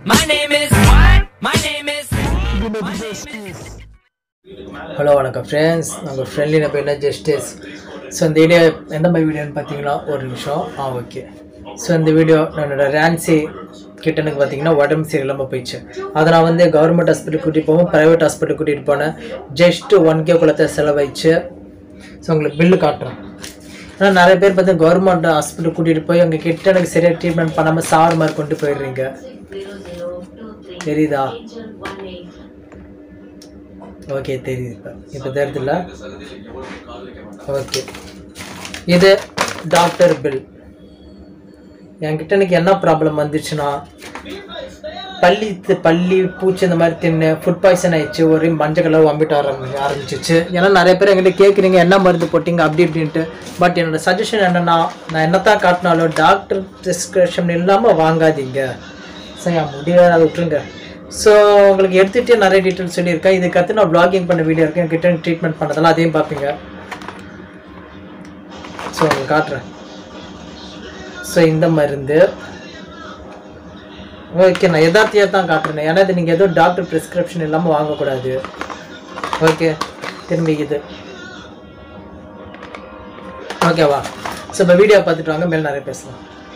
My name is what? My name is. Hello வணக்கம் friends நம்ம friendly நம்ம என்ன ஜஸ்டிஸ் ஸோ இந்த வீடியோ எந்த மாதிரி வீடியோன்னு பார்த்தீங்கன்னா ஒரு நிமிஷம் ஆ ஓகே ஸோ இந்த வீடியோ என்னோட ரேன்சி கிட்டனுக்கு பார்த்தீங்கன்னா உடம்பு சரியில்லாமல் போயிடுச்சு அதை நான் வந்து கவர்மெண்ட் ஹாஸ்பிட்டல் கூட்டிகிட்டு போவோம் ப்ரைவேட் ஹாஸ்பிட்டல் கூட்டிகிட்டு போனேன் ஜஸ்ட்டு ஒன் கே குளத்தை செலவாயிடுச்சு ஸோ உங்களுக்கு பில்லு காட்டுறேன் ஆனால் நிறைய பேர் பார்த்து கவர்மெண்ட் ஹாஸ்பிட்டல் கூட்டிகிட்டு போய் அங்கே கிட்ட எனக்கு சரியாக ட்ரீட்மெண்ட் பண்ணாமல் சாவர மாதிரி கொண்டு போயிடுறீங்க தெரியுதா ஓகே தெரியுது இப்போ இப்போ தெரியுதுல்ல ஓகே இது டாக்டர் பில் என்கிட்ட எனக்கு என்ன ப்ராப்ளம் வந்துச்சுன்னா பள்ளி தி- பள்ளி பூச்சி இந்த மாதிரி தின்னு ஃபுட் பாய்சன் ஆயிடுச்சு ஒரே மஞ்சள் கலர் வாமிட் ஆரம்பி ஆரம்பிச்சிச்சு ஏன்னா நிறைய பேர் என்கிட்ட கேட்குறீங்க என்ன மருந்து போட்டிங்க அப்படி இப்படின்ட்டு பட் என்னோட சஜஷன் என்னன்னா நான் என்னத்தான் காட்டினாலும் டாக்டர் ப்ரிஸ்கிரிப்ஷன் இல்லாமல் வாங்காதீங்க சரியா முடியாது அதை விட்டுருங்க ஸோ உங்களுக்கு எடுத்துகிட்டே நிறைய டீட்டெயில்ஸ் சொல்லியிருக்கேன் இதுக்கடுத்து நான் vlogging பண்ண வீடியோ இருக்கு என்கிட்ட ட்ரீட்மெண்ட் பண்ணதெல்லாம் அதையும் பார்ப்பீங்க ஸோ உங்களுக்கு காட்டுறேன் ஸோ இந்த மருந்து ஓகே நான் எதார்த்தியாக தான் காட்டுறேன் ஏன்னா இது நீங்கள் எதுவும் டாக்டர் ப்ரிஸ்கிரிப்ஷன் இல்லாமல் வாங்கக்கூடாது ஓகே திரும்பி இது ஓகேவா ஸோ இப்போ வீடியோ பார்த்துட்டு வாங்க மேலே நிறைய பேசலாம்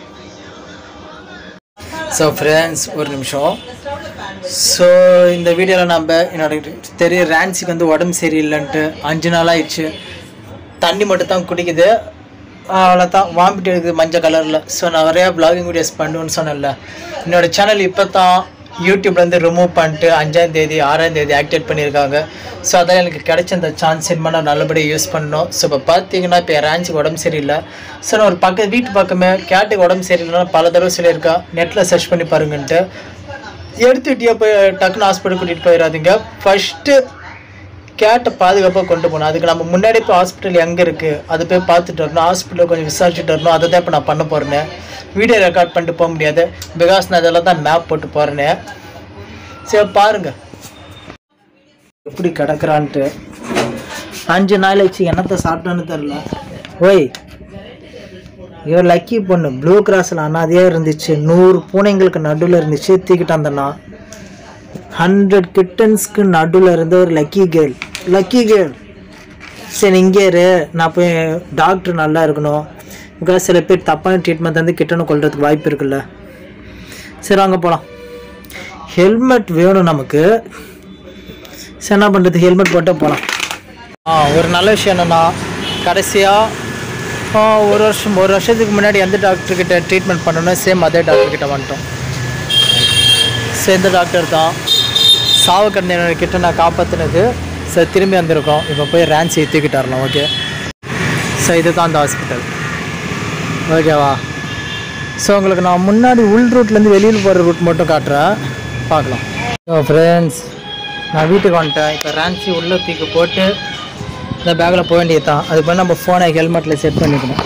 ஸோ ஃப்ரெண்ட்ஸ் ஒரு நிமிஷம் ஸோ இந்த வீடியோவில் நம்ம என்னோட தெரிய ரேன்ஸுக்கு வந்து உடம்பு சரியில்லைன்ட்டு அஞ்சு நாள் ஆயிடுச்சு தண்ணி மட்டும் தான் குடிக்குது அவ்வளோதான் வாமிட் எடுக்குது மஞ்சள் கலரில் ஸோ நான் நிறையா ப்ளாகிங் வீடியோஸ் பண்ணுவேன்னு சொன்னேன்ல என்னோட சேனல் இப்போ தான் யூடியூப்லேருந்து ரிமூவ் பண்ணிட்டு அஞ்சாம் தேதி ஆறாம் தேதி ஆக்டிவேட் பண்ணியிருக்காங்க ஸோ அதான் எனக்கு கிடைச்ச அந்த சான்ஸ் இனிமேல் நான் நல்லபடியாக யூஸ் பண்ணணும் ஸோ இப்போ பார்த்தீங்கன்னா இப்போ என் ரேன்ஸுக்கு உடம்பு சரியில்லை ஸோ நான் ஒரு பக்கம் வீட்டு பக்கமே கேட்டுக்கு உடம்பு சரியில்லைன்னா பல தடவை சொல்லியிருக்கேன் நெட்டில் சர்ச் பண்ணி பாருங்கன்ட்டு எடுத்துகிட்டே போய் டக்குன்னு ஹாஸ்பிட்டல் கூட்டிகிட்டு போயிடாதீங்க ஃபஸ்ட்டு கேட்டை பாதுகாப்பாக கொண்டு போகணும் அதுக்கு நம்ம முன்னாடி போய் ஹாஸ்பிட்டல் எங்கே இருக்குது அது போய் பார்த்துட்டு வரணும் ஹாஸ்பிட்டலில் கொஞ்சம் விசாரிச்சுட்டு வரணும் அதை தான் இப்போ நான் பண்ண போகிறேன்னு வீடியோ ரெக்கார்ட் பண்ணிட்டு போக முடியாது பிகாஸ் நான் இதெல்லாம் தான் மேப் போட்டு போகிறேன்னு சரி பாருங்க எப்படி கிடக்குறான்ட்டு அஞ்சு நாள் ஆச்சு என்னத்தை சாப்பிட்டான்னு தெரில ஓய் ஐயோ லக்கி பொண்ணு ப்ளூ கிராஸில் அனாதையாக இருந்துச்சு நூறு பூனைங்களுக்கு நடுவில் இருந்துச்சு தூக்கிட்டு வந்தேன்னா ஹண்ட்ரட் கிட்டன்ஸ்க்கு நடுவில் இருந்த ஒரு லக்கி கேர்ள் லக்கி கேர்ள் சரி இங்கே இரு நான் போய் டாக்டர் நல்லா இருக்கணும் பிகாஸ் சில பேர் தப்பான ட்ரீட்மெண்ட் வந்து கிட்டனை கொள்றதுக்கு வாய்ப்பு இருக்குல்ல சரி வாங்க போகலாம் ஹெல்மெட் வேணும் நமக்கு சரி என்ன பண்ணுறது ஹெல்மெட் போட்டே போகலாம் ஆ ஒரு நல்ல விஷயம் என்னென்னா கடைசியாக ஒரு வருஷம் ஒரு வருஷத்துக்கு முன்னாடி எந்த டாக்டர்கிட்ட ட்ரீட்மெண்ட் பண்ணணும் சேம் அதே டாக்டர்கிட்ட வந்துட்டோம் சேர்ந்த டாக்டர் தான் சாவக்கண்ண கிட்ட நான் காப்பாற்றினது சார் திரும்பி வந்திருக்கோம் இப்போ போய் ரேன்சி தூக்கிட்டு வரலாம் ஓகே ஸோ இதுதான் அந்த ஹாஸ்பிட்டல் ஓகேவா ஸோ உங்களுக்கு நான் முன்னாடி உள் ரூட்லேருந்து வெளியில் போகிற ரூட் மட்டும் காட்டுறேன் பார்க்கலாம் ஸோ ஃப்ரெண்ட்ஸ் நான் வீட்டுக்கு வந்துட்டேன் இப்போ ரேன்சி உள்ளே தூக்கி போட்டு இந்த பேக்கில் போக வேண்டியது தான் அதுக்கு வந்து நம்ம ஃபோனை ஹெல்மெட்டில் செட் பண்ணிக்கணும்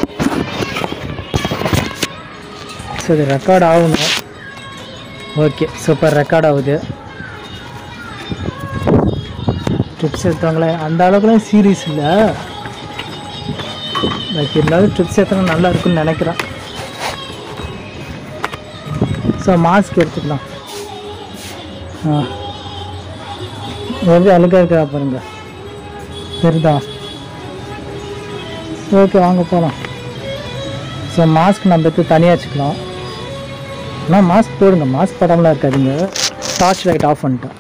ஸோ இது ரெக்கார்ட் ஆகணும் ஓகே சூப்பர் ரெக்கார்ட் ஆகுது ட்ரிப்ஸ் எடுத்தவங்களே அந்த அளவுக்குலாம் சீரியஸ் இல்லை பட் இருந்தாலும் ட்ரிப்ஸ் எடுத்தவங்க நல்லா இருக்குன்னு நினைக்கிறேன் ஸோ மாஸ்க் எடுத்துக்கலாம் ஆ எப்படி அழுக்காக இருக்கா பாருங்க தெரியுதா ஓகே வாங்க போகலாம் ஸோ மாஸ்க் நம்ம எடுத்து தனியாக வச்சுக்கலாம் ஆனால் மாஸ்க் போடுங்க மாஸ்க் போடாமலாம் இருக்காதுங்க டார்ச் லைட் ஆஃப் பண்ணிட்டேன்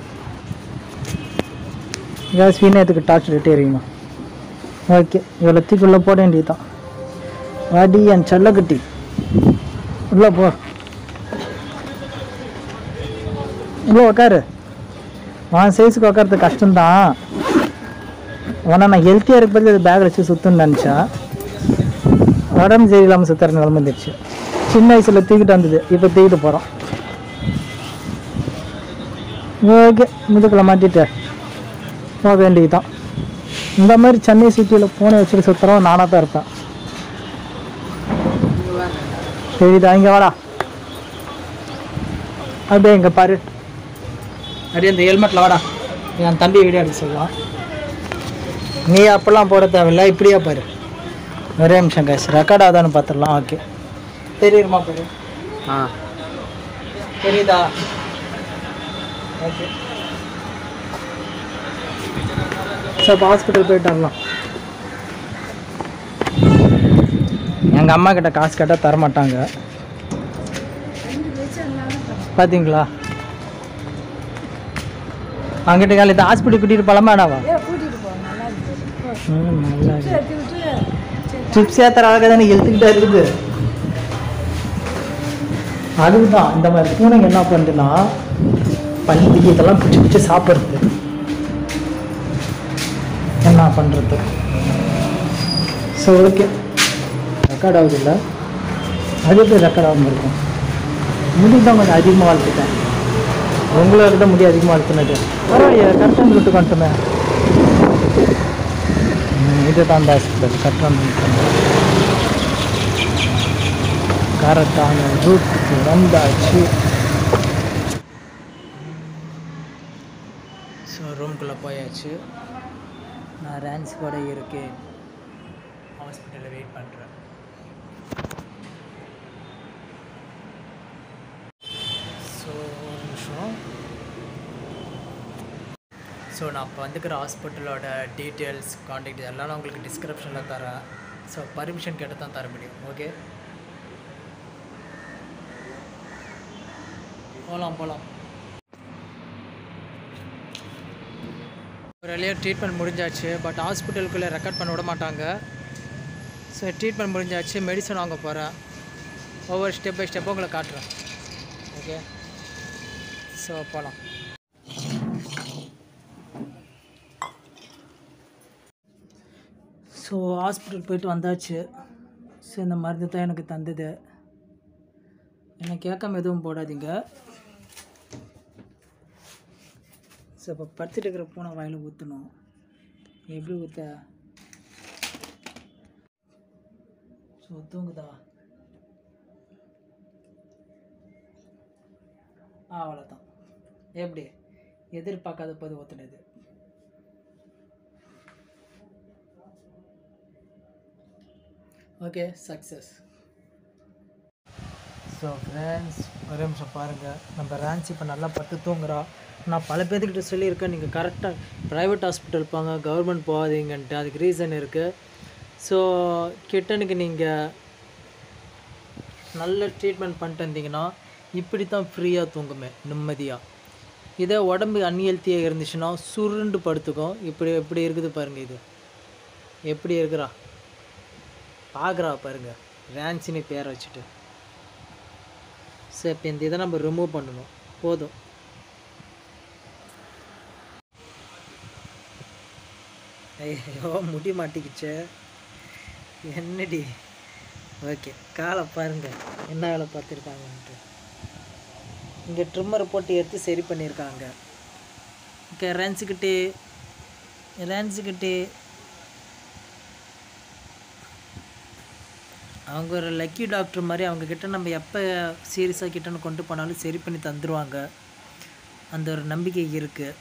கேஸ் வீணத்துக்கு டார்ச் லைட் எரியுமா ஓகே இவ்வளோ தீக்குள்ளே போட வேண்டியதுதான் வாடி என் செல்லக்குட்டி உள்ளே போ உள்ளே உக்காரு உன் சைஸுக்கு உட்காரது கஷ்டம்தான் உன நான் ஹெல்த்தியாக இருக்க பதில் அது பேக் வச்சு சுத்தணும்னு நினச்சேன் உடம்பு சரியில்லாமல் சுற்றுற நிலம வந்துடுச்சு சின்ன வயசில் தூக்கிட்டு வந்தது இப்போ தூக்கிட்டு போகிறோம் ஓகே முதுக்கில் மாட்டிட்டு போக வேண்டியதுதான் இந்த மாதிரி சென்னை சிட்டியில் பூனை வச்சுட்டு சுற்றுறோம் நானாக தான் இருப்பேன் சரிதா இங்கே வாடா அப்படியே இங்கே பாரு அப்படியே இந்த ஹெல்மெட்டில் வாடா என் தம்பி வீடியோ எடுக்க சொல்லலாம் நீ அப்பெல்லாம் போட தேவையில்ல இப்படியே பாரு ஒரே நிமிஷம் கேஸ் ரெக்கார்ட் ஆகுதான்னு பார்த்துடலாம் ஓகே தெரியுமா பாரு ஆ தெரியுதா ஓகே ஸோ இப்போ ஹாஸ்பிட்டல் போயிட்டு வரலாம் எங்கள் அம்மா கிட்ட காசு கேட்டால் தர மாட்டாங்க பார்த்தீங்களா அங்கிட்ட காலையில் ஹாஸ்பிட்டல் கூட்டிகிட்டு போகலாமா என்னவா ம் நல்லா ட்ரிப்ஸ் ஏற்றுற அழகாக தானே இழுத்துக்கிட்டே இருக்குது அதுதான் இந்த மாதிரி பூனைங்க என்ன பண்ணுதுன்னா பள்ளி இதெல்லாம் பிடிச்சி பிடிச்சி சாப்பிட்றது என்ன பண்ணுறது ஸோ ஓகே ரெக்கார்ட் ஆகுது இல்லை அது எப்படி ரெக்கார்ட் ஆகாமல் இருக்கும் முடி தான் கொஞ்சம் அதிகமாக வளர்த்துட்டேன் உங்களுக்கு தான் முடி அதிகமாக வளர்த்துனது பரவாயில்லையே கரெக்டாக விட்டு வந்துட்டோமே ம், இதுதான் அந்த ஹாஸ்பிட்டல் கரெக்டாக கரெக்டான ரூட் வந்தாச்சு ஸோ ரூம்குள்ளே போயாச்சு நான் ரேன்ஸ் கூட இருக்கேன் ஹாஸ்பிட்டலில் வெயிட் பண்ணுறேன் ஸோ ஒரு நிமிஷம் ஸோ நான் இப்போ வந்துக்கிற ஹாஸ்பிட்டலோட டீட்டெயில்ஸ் காண்டாக்ட் எல்லாம் நான் உங்களுக்கு டிஸ்கிரிப்ஷனில் தரேன் ஸோ பர்மிஷன் கேட்டு தான் தர முடியும் ஓகே போகலாம் போகலாம் ஒரு வழியாக ட்ரீட்மெண்ட் முடிஞ்சாச்சு பட் ஹாஸ்பிட்டலுக்குள்ளே ரெக்கார்ட் பண்ண விட மாட்டாங்க ஸோ ட்ரீட்மெண்ட் முடிஞ்சாச்சு மெடிசன் வாங்க போகிறேன் ஒவ்வொரு ஸ்டெப் பை ஸ்டெப்பும் உங்களை காட்டுறேன் ஓகே ஸோ போகலாம் ஸோ ஹாஸ்பிட்டல் போயிட்டு வந்தாச்சு ஸோ இந்த மருந்து தான் எனக்கு தந்தது என்னை கேட்காம எதுவும் போடாதீங்க ஸோ இப்போ படுத்துட்டு இருக்கிற பூனை வாயில் ஊற்றணும் எப்படி ஊற்ற ஸோ தூங்குதா ஆ அவ்வளோதான் எப்படி எதிர்பார்க்காத போது ஊற்றுனது ஓகே சக்ஸஸ் ஸோ ஃப்ரெண்ட்ஸ் ஒரே நிமிஷம் பாருங்கள் நம்ம ரேன்ஸ் இப்போ நல்லா பட்டு தூங்குறா நான் பல பேர்த்துக்கிட்ட சொல்லியிருக்கேன் நீங்கள் கரெக்டாக ப்ரைவேட் ஹாஸ்பிட்டல் போங்க கவர்மெண்ட் போகாதீங்கன்ட்டு அதுக்கு ரீசன் இருக்குது ஸோ கிட்டனுக்கு நீங்கள் நல்ல ட்ரீட்மெண்ட் பண்ணிட்டு வந்தீங்கன்னா இப்படி தான் ஃப்ரீயாக தூங்குமே நிம்மதியாக இதே உடம்பு அன்ஹெல்த்தியாக இருந்துச்சுன்னா சுருண்டு படுத்துக்கும் இப்படி எப்படி இருக்குது பாருங்கள் இது எப்படி இருக்கிறா பார்க்குறா பாருங்க ரேன்சினி பேரை வச்சுட்டு சரி இப்போ இந்த இதை நம்ம ரிமூவ் பண்ணணும் போதும் ஐயோ முடி மாட்டிக்கிச்சே என்னடி ஓகே காலை பாருங்க என்ன வேலை பார்த்துருக்காங்கன்ட்டு இங்கே ட்ரிம்மரை போட்டு எடுத்து சரி பண்ணியிருக்காங்க ஓகே ரேன்ஸுக்கிட்டே ரேன்ஸுக்கிட்டே அவங்க ஒரு லக்கி டாக்டர் மாதிரி அவங்க கிட்ட நம்ம எப்போ சீரியஸாக கிட்டன்னு கொண்டு போனாலும் சரி பண்ணி தந்துடுவாங்க அந்த ஒரு நம்பிக்கை இருக்குது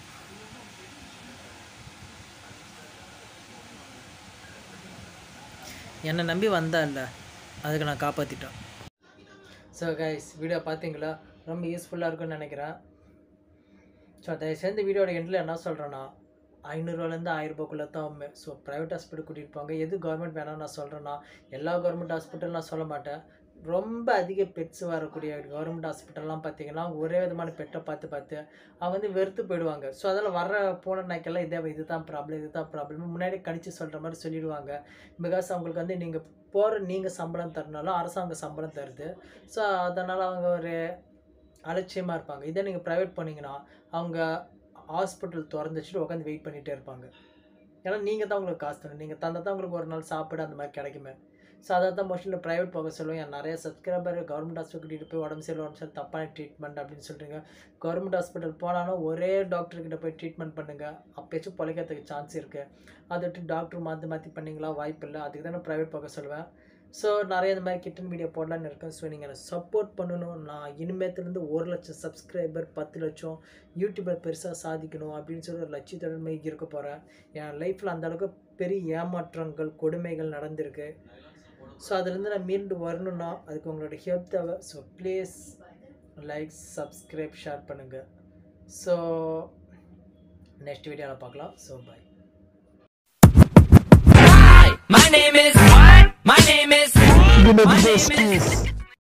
என்னை நம்பி வந்தா இல்லை அதுக்கு நான் காப்பாற்றிட்டேன் ஸோ கைஸ் வீடியோ பார்த்தீங்களா ரொம்ப யூஸ்ஃபுல்லாக இருக்கும்னு நினைக்கிறேன் ஸோ தயவுசெய்து இந்த வீடியோட எண்டில் என்ன சொல்கிறேன்னா ஐநூறுரூவாலேருந்து ஆயிரரூபாக்குள்ளே தான் ஸோ ப்ரைவேட் ஹாஸ்பிட்டல் கூட்டிகிட்டு போங்க எது கவர்மெண்ட் வேணாம்னு நான் சொல்கிறேன்னா எல்லா கவர்மெண்ட் ஹாஸ்பிட்டலும் நான் சொல்ல மாட்டேன் ரொம்ப அதிக பெட்ஸ் வரக்கூடிய கவர்மெண்ட் ஹாஸ்பிட்டல்லாம் பார்த்தீங்கன்னா ஒரே விதமான பெட்டை பார்த்து பார்த்து அவங்க வந்து வெறுத்து போயிடுவாங்க ஸோ அதில் வர்ற போன நாய்க்கெல்லாம் இதே இதுதான் ப்ராப்ளம் இதுதான் ப்ராப்ளம் முன்னாடி கணிச்சு சொல்கிற மாதிரி சொல்லிடுவாங்க பிகாஸ் அவங்களுக்கு வந்து நீங்கள் போகிற நீங்கள் சம்பளம் தரனாலும் அரசாங்கம் சம்பளம் தருது ஸோ அதனால் அவங்க ஒரு அலட்சியமாக இருப்பாங்க இதே நீங்கள் ப்ரைவேட் போனீங்கன்னா அவங்க ஹாஸ்பிட்டல் திறந்து வச்சுட்டு உட்காந்து வெயிட் பண்ணிகிட்டே இருப்பாங்க ஏன்னா நீங்கள் தான் உங்களுக்கு காசு தரணும் நீங்கள் தந்தால் தான் உங்களுக்கு ஒரு நாள் சாப்பிட அந்த மாதிரி கிடைக்குமே ஸோ அதை தான் மோஸ்ட்லி ப்ரைவேட் போக சொல்லுவேன் என் நிறைய சப்ஸ்கிரைபர் கவர்மெண்ட் ஹாஸ்பிட்டல் கூட்டிகிட்டு போய் உடம்பு சரியில்லை உடம்பு சரி தப்பான ட்ரீட்மெண்ட் அப்படின்னு சொல்கிறீங்க கவர்மெண்ட் ஹாஸ்பிட்டல் போனாலும் ஒரே டாக்டர் கிட்ட போய் ட்ரீட்மெண்ட் பண்ணுங்கள் அப்போச்சும் பிழைக்கிறதுக்கு சான்ஸ் இருக்குது அதை விட்டு டாக்டர் மாற்றி மாற்றி பண்ணிங்களா வாய்ப்பு இல்லை அதுக்கு தான் நான் ப்ரைவேட் போக சொல்லுவேன் ஸோ நிறைய இந்த மாதிரி கிட்டன் வீடியோ போடலான்னு இருக்கேன் ஸோ நீங்கள் எனக்கு சப்போர்ட் பண்ணணும் நான் இனிமேத்துலேருந்து ஒரு லட்சம் சப்ஸ்கிரைபர் பத்து லட்சம் யூடியூபர் பெருசாக சாதிக்கணும் அப்படின்னு சொல்லி ஒரு லட்சியத்தோட மாதிரி இருக்க போகிறேன் என் லைஃப்பில் அந்த அளவுக்கு பெரிய ஏமாற்றங்கள் கொடுமைகள் நடந்திருக்கு ஸோ அதுலேருந்து நான் மீண்டு வரணும்னா அதுக்கு உங்களோட ஹெல்ப் தேவை so please like subscribe share பண்ணுங்கள் ஸோ நெக்ஸ்ட் வீடியோவில் பார்க்கலாம் so bye Hi, my name is. What? My name is. My name is.